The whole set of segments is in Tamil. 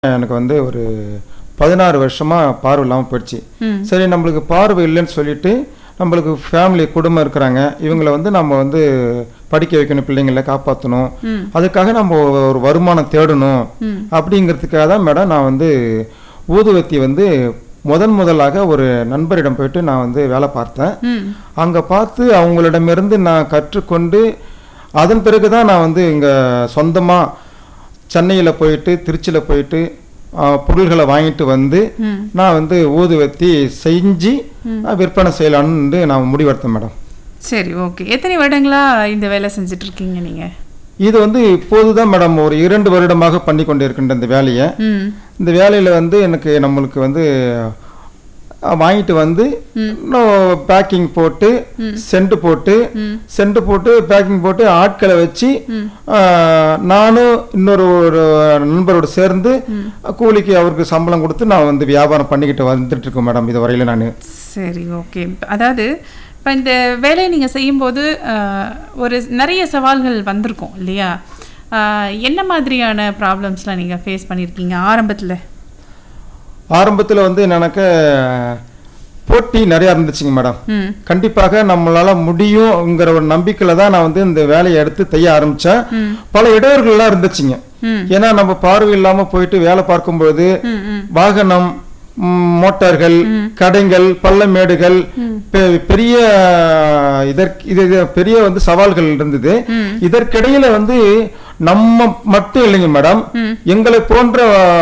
எனக்கு வந்து ஒரு பதினாறு வருஷமாக பார்வை இல்லாமல் போயிடுச்சு ம் சரி நம்மளுக்கு பார்வை இல்லைன்னு சொல்லிட்டு நம்மளுக்கு ஃபேமிலி குடும்பம் இருக்கிறாங்க இவங்களை வந்து நம்ம வந்து படிக்க வைக்கணும் பிள்ளைங்களை காப்பாற்றணும் ம் அதுக்காக நம்ம ஒரு வருமானம் தேடணும் ம் அப்படிங்கிறதுக்காக தான் மேடம் நான் வந்து ஊதுவத்தி வந்து முதன் முதலாக ஒரு நண்பரிடம் போயிட்டு நான் வந்து வேலை பார்த்தேன் ம் அங்கே பார்த்து அவங்களிடமிருந்து நான் கற்றுக்கொண்டு அதன் பிறகு தான் நான் வந்து இங்கே சொந்தமாக சென்னையில் போயிட்டு திருச்சியில் போயிட்டு ஆ, பொருள்களை வாங்கிட்டு வந்து ம் நான் வந்து ஊதுவத்தி செஞ்சு ஆ, விற்பனை செய்யலான்னு நான் முடிவெடுத்தேன் மேடம் சரி ஓகே எத்தனை வருடங்களா இந்த வேலை செஞ்சுட்டு இருக்கீங்க நீங்க இது வந்து இப்போதுதான் மேடம் ஒரு இரண்டு வருடமாக பண்ணி கொண்டு இருக்கின்ற இந்த வேலையை ம் இந்த வேலையில் வந்து எனக்கு நம்மளுக்கு வந்து அஹ், வாங்கிட்டு வந்து பேக்கிங் போட்டு சென்ட் போட்டு ம். சென்ட் போட்டு பேக்கிங் போட்டு ஆட்களை வச்சு ம். அஹ், நானும் இன்னொரு ஒரு நண்பரோடு சேர்ந்து கூலிக்கு அவருக்கு சம்பளம் கொடுத்து நான் வந்து வியாபாரம் பண்ணிக்கிட்டு வந்துட்டு இருக்கேன் மேடம் இது வரையில நான் சரி ஓகே அதாவது இப்போ இந்த வேலையை நீங்கள் செய்யும்போது ஆஹ், ஒரு நிறைய சவால்கள் வந்திருக்கும் இல்லையா ஆஹ், என்ன மாதிரியான ப்ராப்ளம்ஸ்லாம் நீங்கள் ஃபேஸ் பண்ணியிருக்கீங்க ஆரம்பத்தில் ஆரம்பத்தில் வந்து எனக்கு போட்டி நிறையா இருந்துச்சுங்க மேடம் ம் கண்டிப்பாக நம்மளால முடியுங்கிற ஒரு நம்பிக்கையில தான் நான் வந்து இந்த வேலையை எடுத்து தைய ஆரம்பிச்சேன் ம் பல இடையூறுகள்லாம் இருந்துச்சுங்க ம் ஏன்னா நம்ம பார்வை இல்லாம போயிட்டு வேலை பார்க்கும்போது ம் ம் வாகனம் ம், மோட்டார்கள் கடைகள் பள்ளமேடுகள் பெ- பெரிய இதற்கு இது இது பெரிய வந்து சவால்கள் இருந்தது ம். இதற்கிடையில வந்து நம்ம மட்டும் இல்லைங்க மேடம் ம். எங்களை போன்ற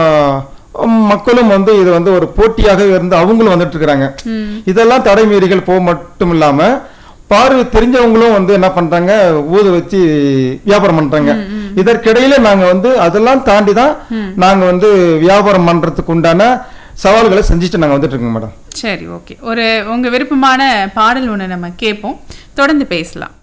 அஹ், மக்களும் வந்து இது வந்து ஒரு போட்டியாக இருந்து அவங்களும் வந்துட்டு இருக்கிறாங்க ம் இதெல்லாம் தடை மீறிகள் போக மட்டும் இல்லாம பார்வை தெரிஞ்சவங்களும் வந்து என்ன பண்றாங்க ஊது வச்சு வியாபாரம் பண்றாங்க இதற்கிடையில நாங்க வந்து அதெல்லாம் தாண்டி தான் நாங்க வந்து வியாபாரம் பண்றதுக்கு உண்டான சவால்களை செஞ்சுட்டு நாங்க வந்துட்டு இருக்கோங்க மேடம் சரி ஓகே ஒரு உங்கள் விருப்பமான பாடல் ஒன்று நம்ம கேட்போம் தொடர்ந்து பேசலாம்